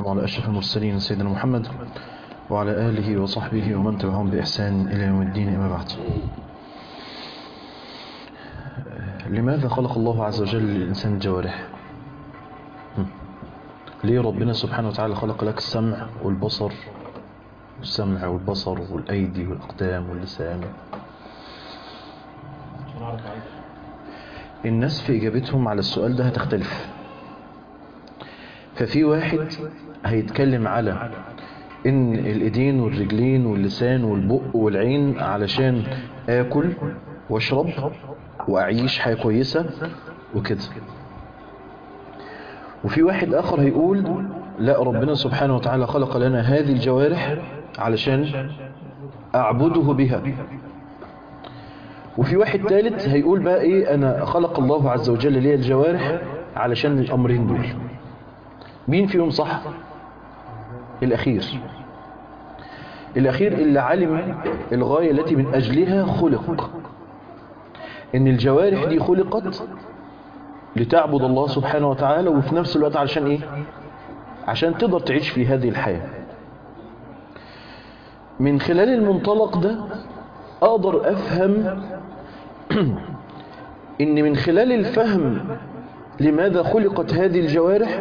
والسلام على أشرف المرسلين سيدنا محمد وعلى آله وصحبه ومن تبعهم بإحسان إلى يوم الدين أما بعد لماذا خلق الله عز وجل للإنسان الجوارح ليه ربنا سبحانه وتعالى خلق لك السمع والبصر السمع والبصر والأيدي والأقدام واللسان الناس في إجابتهم على السؤال ده هتختلف ففي واحد هيتكلم على ان الايدين والرجلين واللسان والبق والعين علشان اكل واشرب واعيش حياة كويسة وكده وفي واحد اخر هيقول لا ربنا سبحانه وتعالى خلق لنا هذه الجوارح علشان اعبده بها وفي واحد ثالث هيقول بقى ايه انا خلق الله عز وجل لي الجوارح علشان الامرين دول مين فيهم صح الأخير الأخير اللي علم الغاية التي من أجلها خلق إن الجوارح دي خلقت لتعبد الله سبحانه وتعالى وفي نفس الوقت علشان إيه عشان تقدر تعيش في هذه الحياة من خلال المنطلق ده أقدر أفهم إن من خلال الفهم لماذا خلقت هذه الجوارح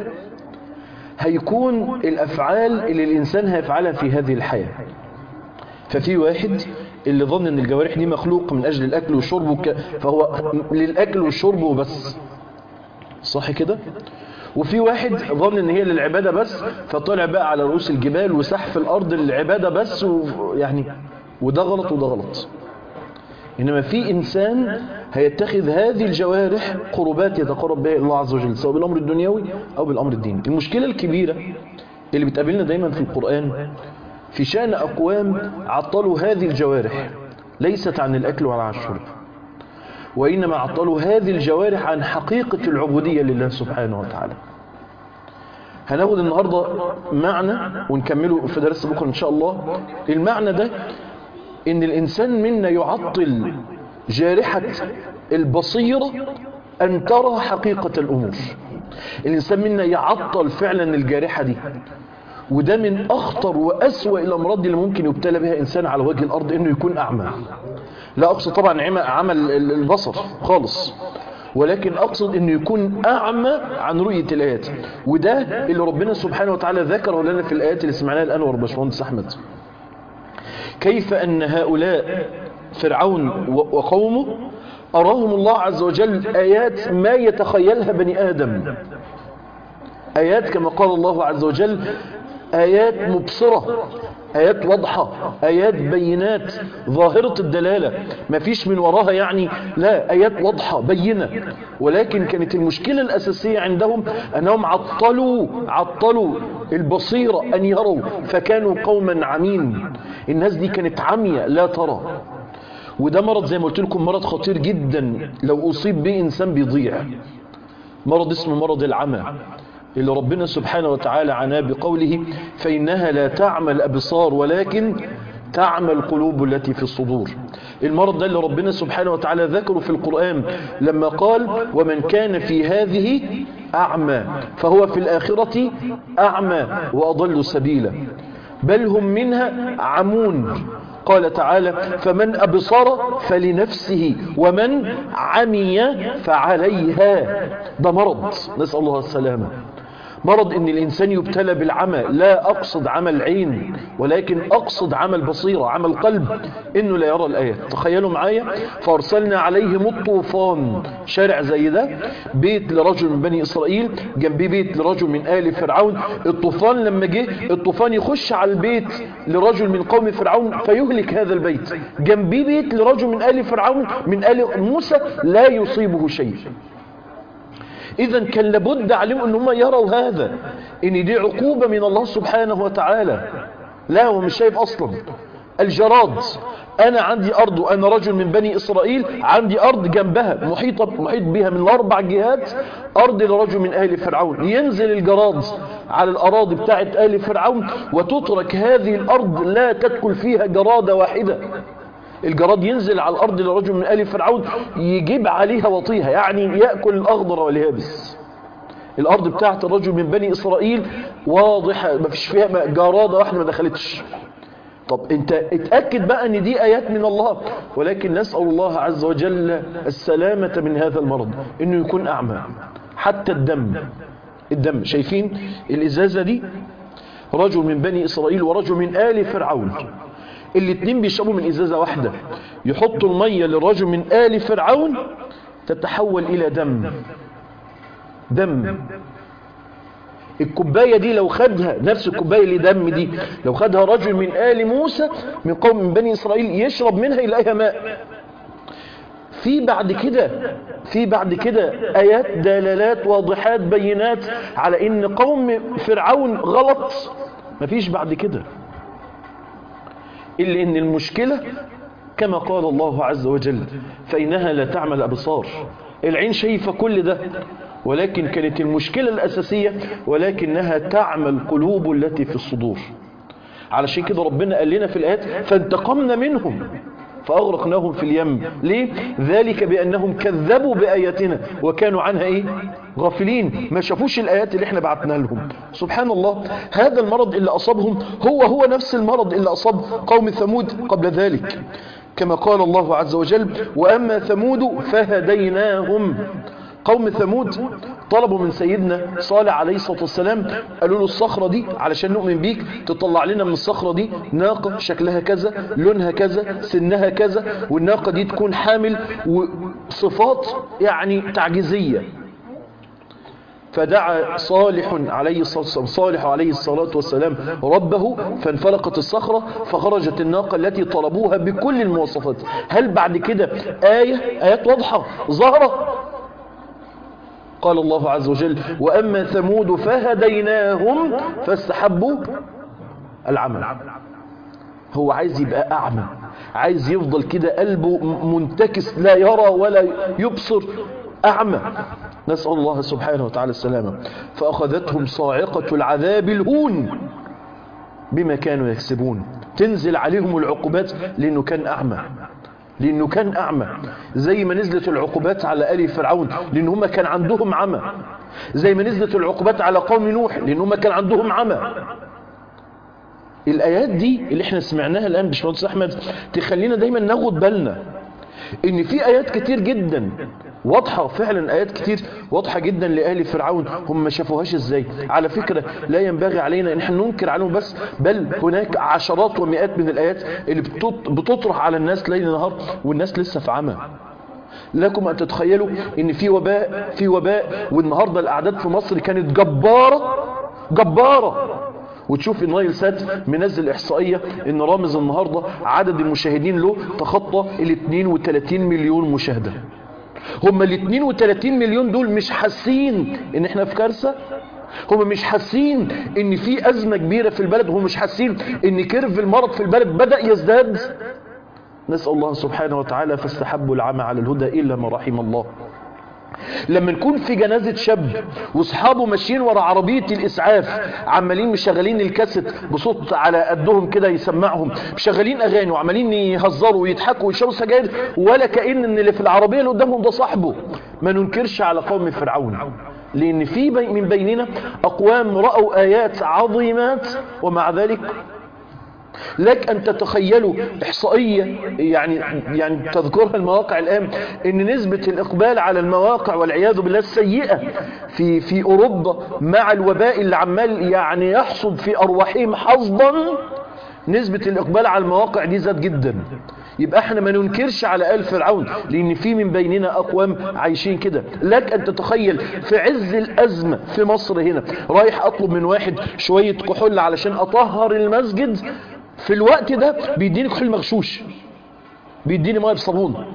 هيكون الأفعال اللي الإنسان هيفعلها في هذه الحياة ففي واحد اللي ظن ان الجوارح دي مخلوق من أجل الأكل والشرب وك... فهو للأكل والشرب وبس صح كده وفي واحد ظن ان هي للعبادة بس فطلع بقى على رؤوس الجبال وسح في الأرض للعبادة بس ويعني وده غلط وده غلط إنما في إنسان هيتخذ هذه الجوارح قربات يتقرب بها الله عز وجل سواء بالأمر الدنيوي أو بالأمر الديني المشكلة الكبيرة اللي بتقابلنا دايما في القرآن في شأن أقوام عطلوا هذه الجوارح ليست عن الأكل ولا عن الشرب وإنما عطلوا هذه الجوارح عن حقيقة العبودية لله سبحانه وتعالى هناخد النهاردة معنى ونكمله في درس بكرة إن شاء الله المعنى ده ان الانسان منا يعطل جارحة البصيرة ان ترى حقيقة الامور الانسان منا يعطل فعلا الجارحة دي وده من اخطر واسوأ الامراض اللي ممكن يبتلى بها انسان على وجه الارض انه يكون اعمى لا اقصد طبعا عمل البصر خالص ولكن أقصد أنه يكون أعمى عن رؤية الآيات وده اللي ربنا سبحانه وتعالى ذكره لنا في الآيات اللي سمعناها الآن ورباشمهندس أحمد كيف أن هؤلاء فرعون وقومه أراهم الله عز وجل آيات ما يتخيلها بني آدم آيات كما قال الله عز وجل آيات مبصرة آيات واضحة آيات بينات ظاهرة الدلالة ما فيش من وراها يعني لا آيات واضحة بينة ولكن كانت المشكلة الأساسية عندهم أنهم عطلوا عطلوا البصيرة أن يروا فكانوا قوما عمين الناس دي كانت عمية لا ترى وده مرض زي ما قلت لكم مرض خطير جدا لو أصيب به إنسان بيضيع مرض اسمه مرض العمى اللي ربنا سبحانه وتعالى عناه بقوله فإنها لا تعمى الأبصار ولكن تعمى القلوب التي في الصدور المرض ده اللي ربنا سبحانه وتعالى ذكره في القرآن لما قال ومن كان في هذه أعمى فهو في الآخرة أعمى وأضل سبيلا بل هم منها عمون قال تعالى فمن أبصر فلنفسه ومن عمي فعليها ده مرض نسأل الله السلامة مرض ان الانسان يبتلى بالعمى لا اقصد عمى العين ولكن اقصد عمى البصيرة عمى القلب انه لا يرى الايات تخيلوا معايا فارسلنا عليهم الطوفان شارع زي ده بيت لرجل من بني اسرائيل جنبيه بيت لرجل من ال فرعون الطوفان لما جه الطوفان يخش على البيت لرجل من قوم فرعون فيهلك هذا البيت جنبيه بيت لرجل من ال فرعون من ال موسى لا يصيبه شيء إذا كان لابد عليهم أن هم يروا هذا إن دي عقوبة من الله سبحانه وتعالى لا هو مش شايف أصلا الجراد أنا عندي أرض وأنا رجل من بني إسرائيل عندي أرض جنبها محيطة محيط بها من الأربع جهات أرض لرجل من أهل فرعون ينزل الجراد على الأراضي بتاعت أهل فرعون وتترك هذه الأرض لا تدخل فيها جرادة واحدة الجراد ينزل على الأرض لرجل من آل فرعون يجيب عليها وطيها يعني يأكل الأخضر واليابس الأرض بتاعت الرجل من بني إسرائيل واضحة ما فيش فيها جرادة واحدة ما دخلتش طب انت اتأكد بقى ان دي آيات من الله ولكن نسأل الله عز وجل السلامة من هذا المرض انه يكون أعمى حتى الدم الدم شايفين الإزازة دي رجل من بني إسرائيل ورجل من آل فرعون الاتنين بيشربوا من إزازة واحدة يحطوا المية للرجل من آل فرعون تتحول إلى دم دم الكوباية دي لو خدها نفس الكوباية اللي دم دي لو خدها رجل من آل موسى من قوم من بني إسرائيل يشرب منها يلاقيها ماء في بعد كده في بعد كده آيات دلالات واضحات بينات على إن قوم فرعون غلط مفيش بعد كده إلا إن المشكلة كما قال الله عز وجل فإنها لا تعمل أبصار العين شايفة كل ده ولكن كانت المشكلة الأساسية ولكنها تعمى القلوب التي في الصدور علشان كده ربنا قال لنا في الآيات فانتقمنا منهم فأغرقناهم في اليم ليه؟ ذلك بأنهم كذبوا بآياتنا وكانوا عنها إيه؟ غافلين ما شافوش الآيات اللي احنا بعتنا لهم سبحان الله هذا المرض اللي أصابهم هو هو نفس المرض اللي أصاب قوم ثمود قبل ذلك كما قال الله عز وجل وأما ثمود فهديناهم قوم ثمود طلبوا من سيدنا صالح عليه الصلاة والسلام قالوا له الصخرة دي علشان نؤمن بيك تطلع لنا من الصخرة دي ناقة شكلها كذا لونها كذا سنها كذا والناقة دي تكون حامل وصفات يعني تعجيزية فدعا صالح عليه الصلاة والسلام صالح عليه الصلاة والسلام ربه فانفلقت الصخرة فخرجت الناقة التي طلبوها بكل المواصفات هل بعد كده آية آيات واضحة ظهرت قال الله عز وجل وأما ثمود فهديناهم فاستحبوا العمل هو عايز يبقى أعمى عايز يفضل كده قلبه منتكس لا يرى ولا يبصر أعمى نسأل الله سبحانه وتعالى السلامة فأخذتهم صاعقة العذاب الهون بما كانوا يكسبون تنزل عليهم العقوبات لأنه كان أعمى لأنه كان أعمى زي ما نزلت العقوبات على آل فرعون لأن هم كان عندهم عمى زي ما نزلت العقوبات على قوم نوح لأن هم كان عندهم عمى الآيات دي اللي احنا سمعناها الآن باشمهندس أحمد تخلينا دايما ناخد بالنا إن في آيات كتير جدا واضحة فعلا آيات كتير واضحة جدا لآل فرعون هم ما شافوهاش ازاي على فكرة لا ينبغي علينا ان احنا ننكر عليهم بس بل هناك عشرات ومئات من الآيات اللي بتطرح على الناس ليل نهار والناس لسه في عمى لكم أن تتخيلوا ان في وباء في وباء والنهاردة الأعداد في مصر كانت جبارة جبارة وتشوف النايل سات منزل احصائيه ان رامز النهارده عدد المشاهدين له تخطى ال 32 مليون مشاهده هم ال 32 مليون دول مش حاسين ان احنا في كارثه هم مش حاسين ان في ازمه كبيره في البلد هم مش حاسين ان كيرف المرض في البلد بدا يزداد نسال الله سبحانه وتعالى فاستحبوا العمى على الهدى الا ما رحم الله لما نكون في جنازة شاب واصحابه ماشيين ورا عربية الإسعاف عمالين مشغلين الكاسيت بصوت على قدهم كده يسمعهم مشغلين أغاني وعمالين يهزروا ويضحكوا ويشربوا سجاير ولا كأن ان اللي في العربية اللي قدامهم ده صاحبه ما ننكرش على قوم فرعون لأن في بي من بيننا أقوام رأوا آيات عظيمات ومع ذلك لك أن تتخيلوا إحصائية يعني يعني تذكرها المواقع الآن إن نسبة الإقبال على المواقع والعياذ بالله السيئة في في أوروبا مع الوباء اللي عمال يعني يحصد في أرواحهم حظا نسبة الإقبال على المواقع دي زاد جدا يبقى احنا ما ننكرش على آل فرعون لأن في من بيننا أقوام عايشين كده لك أن تتخيل في عز الأزمة في مصر هنا رايح أطلب من واحد شوية كحول علشان أطهر المسجد في الوقت ده بيديني كحول مغشوش بيديني ميه بصابون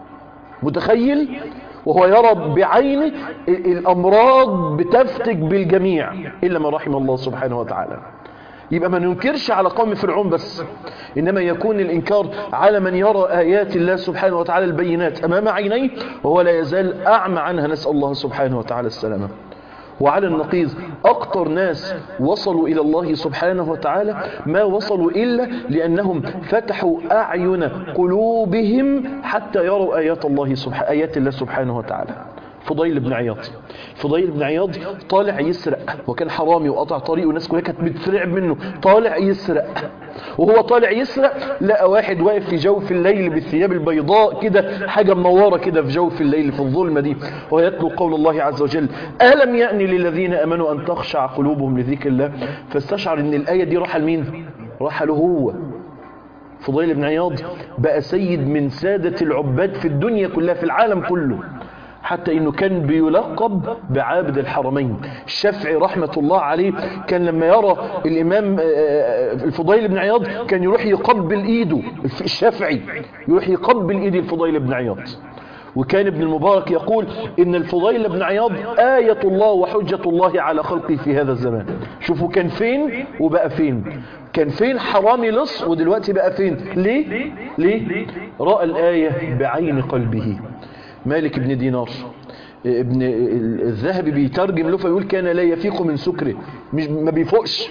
متخيل وهو يرى بعينه الأمراض بتفتك بالجميع إلا ما رحم الله سبحانه وتعالى يبقى ما ننكرش على قوم فرعون بس إنما يكون الإنكار على من يرى آيات الله سبحانه وتعالى البينات أمام عينيه وهو لا يزال أعمى عنها نسأل الله سبحانه وتعالى السلامة وعلى النقيض أكتر ناس وصلوا إلى الله سبحانه وتعالى ما وصلوا إلا لأنهم فتحوا أعين قلوبهم حتى يروا آيات الله سبحانه, آيات الله سبحانه وتعالى فضيل بن عياض فضيل بن عياض طالع يسرق وكان حرامي وقطع طريق والناس كلها كانت بترعب منه طالع يسرق وهو طالع يسرق لقى واحد واقف في جوف الليل بالثياب البيضاء كده حاجة منورة كده في جوف الليل في الظلمة دي ويتلو قول الله عز وجل ألم يأني للذين أمنوا أن تخشع قلوبهم لذكر الله فاستشعر أن الآية دي راح لمين راح له هو فضيل بن عياض بقى سيد من سادة العباد في الدنيا كلها في العالم كله حتى انه كان بيلقب بعابد الحرمين الشافعي رحمة الله عليه كان لما يرى الامام الفضيل بن عياض كان يروح يقبل ايده الشافعي يروح يقبل ايد الفضيل بن عياض وكان ابن المبارك يقول ان الفضيل بن عياض آية الله وحجة الله على خلقه في هذا الزمان شوفوا كان فين وبقى فين كان فين حرامي لص ودلوقتي بقى فين ليه ليه رأى الآية بعين قلبه مالك بن دينار ابن الذهبي بيترجم له فيقول كان لا يفيق من سكره مش ما بيفوقش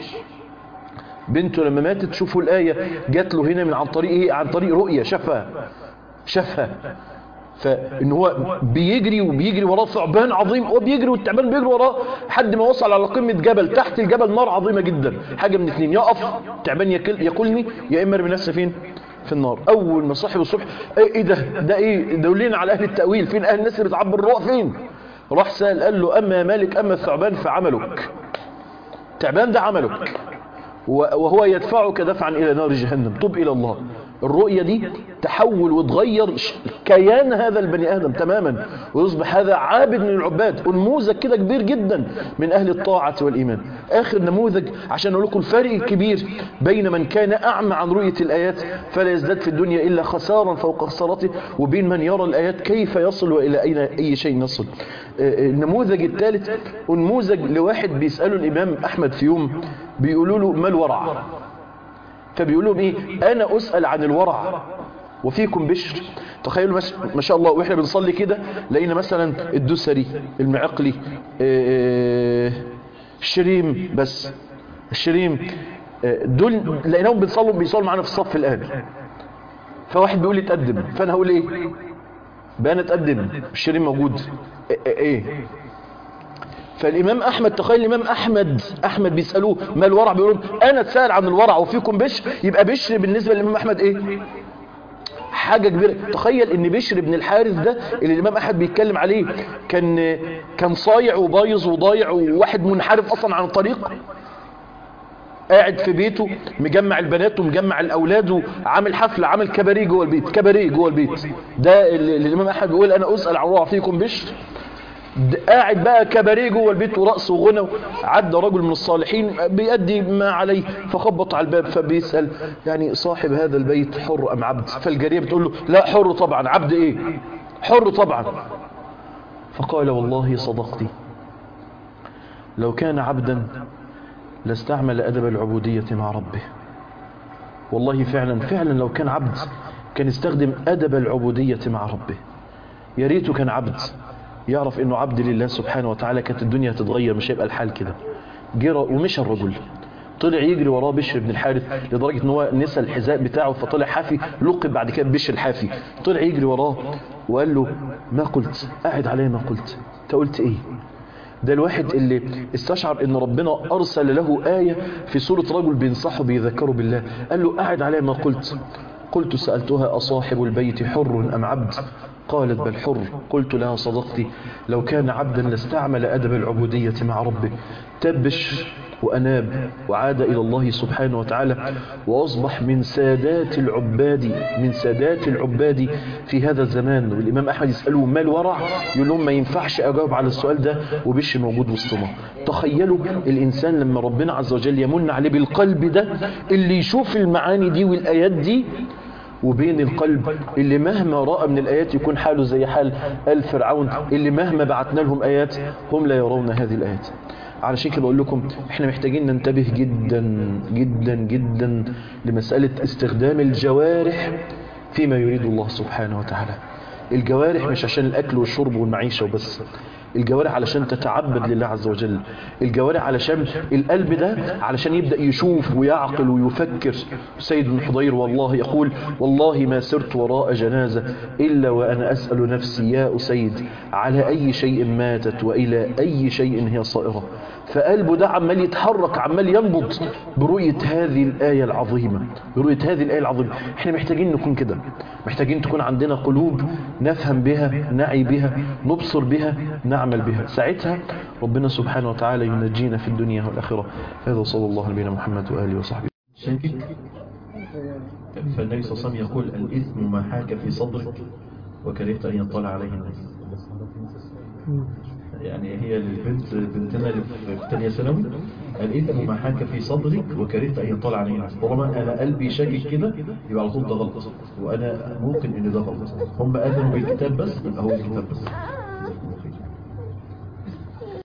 بنته لما ماتت شوفوا الآية جات له هنا من عن طريق ايه عن طريق رؤية شافها شافها فان هو بيجري وبيجري وراه ثعبان عظيم هو بيجري والتعبان بيجري وراه لحد ما وصل على قمه جبل تحت الجبل نار عظيمه جدا حاجه من اثنين يقف تعبان ياكل ياكلني يا اما ارمي نفسي فين في النار اول ما صاحب الصبح ايه ده ده ايه دولين على اهل التاويل فين اهل الناس اللي بتعبر الروح فين راح سال قال له اما مالك اما الثعبان فعملك التعبان ده عملك وهو يدفعك دفعا الى نار جهنم طب الى الله الرؤية دي تحول وتغير كيان هذا البني آدم تماما ويصبح هذا عابد من العباد نموذج كده كبير جدا من أهل الطاعة والإيمان آخر نموذج عشان أقول لكم الفرق الكبير بين من كان أعمى عن رؤية الآيات فلا يزداد في الدنيا إلا خسارا فوق خسارته وبين من يرى الآيات كيف يصل وإلى أين أي شيء يصل النموذج الثالث نموذج لواحد بيسأله الإمام أحمد في يوم بيقولوا له ما الورع فبيقول لهم ايه انا اسأل عن الورع وفيكم بشر تخيلوا ما شاء الله واحنا بنصلي كده لقينا مثلا الدسري المعقلي الشريم بس الشريم دول لقيناهم بيصلوا بيصلوا معانا في الصف الان فواحد بيقول لي اتقدم فانا هقول ايه بقى انا اتقدم الشريم موجود ايه فالإمام أحمد تخيل الإمام أحمد أحمد بيسألوه ما الورع بيقولون أنا اتسأل عن الورع وفيكم بشر يبقى بشر بالنسبة للإمام أحمد إيه حاجة كبيرة تخيل ان بشر بن الحارث ده اللي الامام احمد بيتكلم عليه كان كان صايع وبايظ وضايع وواحد منحرف اصلا عن الطريق قاعد في بيته مجمع البنات ومجمع الاولاد وعامل حفله عامل كباريه جوه البيت كباريه جوه البيت ده اللي الامام احمد بيقول انا اسال عن روع فيكم بشر قاعد بقى كباريه جوه البيت ورقص وغنى عدى رجل من الصالحين بيأدي ما عليه فخبط على الباب فبيسأل يعني صاحب هذا البيت حر أم عبد فالجارية بتقول له لا حر طبعا عبد ايه حر طبعا فقال والله صدقتي لو كان عبدا لاستعمل أدب العبودية مع ربه والله فعلا فعلا لو كان عبد كان يستخدم أدب العبودية مع ربه يا ريته كان عبد يعرف انه عبد لله سبحانه وتعالى كانت الدنيا هتتغير مش هيبقى الحال كده جرى ومشى الرجل طلع يجري وراه بشر بن الحارث لدرجة ان هو نسى الحذاء بتاعه فطلع حافي لقب بعد كده بشر الحافي طلع يجري وراه وقال له ما قلت قاعد عليه ما قلت انت قلت ايه ده الواحد اللي استشعر ان ربنا ارسل له آية في سورة رجل بينصحه بيذكره بالله قال له قاعد عليه ما قلت قلت سألتها أصاحب البيت حر أم عبد قالت بل حر قلت لها صدقتي لو كان عبدا لاستعمل أدب العبودية مع ربه تبش وأناب وعاد إلى الله سبحانه وتعالى وأصبح من سادات العباد من سادات العباد في هذا الزمان والإمام أحمد يسأله ما الورع يقول لهم ما ينفعش أجاوب على السؤال ده وبش موجود وسطنا تخيلوا الإنسان لما ربنا عز وجل يمن عليه بالقلب ده اللي يشوف المعاني دي والآيات دي وبين القلب اللي مهما رأى من الآيات يكون حاله زي حال آل فرعون اللي مهما بعتنا لهم آيات هم لا يرون هذه الآيات علشان كده بقول لكم احنا محتاجين ننتبه جدا جدا جدا لمسألة استخدام الجوارح فيما يريد الله سبحانه وتعالى الجوارح مش عشان الأكل والشرب والمعيشة وبس الجوارح علشان تتعبد لله عز وجل الجوارح علشان القلب ده علشان يبدأ يشوف ويعقل ويفكر سيد بن حضير والله يقول والله ما سرت وراء جنازة إلا وأنا أسأل نفسي يا أسيد على أي شيء ماتت وإلى أي شيء هي صائرة فقلبه ده عمال يتحرك عمال ينبض برؤية هذه الآية العظيمة برؤية هذه الآية العظيمة احنا محتاجين نكون كده محتاجين تكون عندنا قلوب نفهم بها نعي بها نبصر بها نعمل بها ساعتها ربنا سبحانه وتعالى ينجينا في الدنيا والآخرة هذا صلى الله على نبينا محمد وآله وصحبه شاكك فالنبي صلى الله عليه وسلم يقول الإثم ما حاك في صدرك وكرهت أن يطلع عليه الناس يعني هي البنت بنتنا اللي في ثانيه ثانوي الإثم ما حاك في صدرك وكرهت أن يطلع عليه الناس طالما أنا قلبي شاكك كده يبقى على طول ده غلط وأنا ممكن إن ده غلط هم آذنوا بالكتاب بس يبقى هو الكتاب بس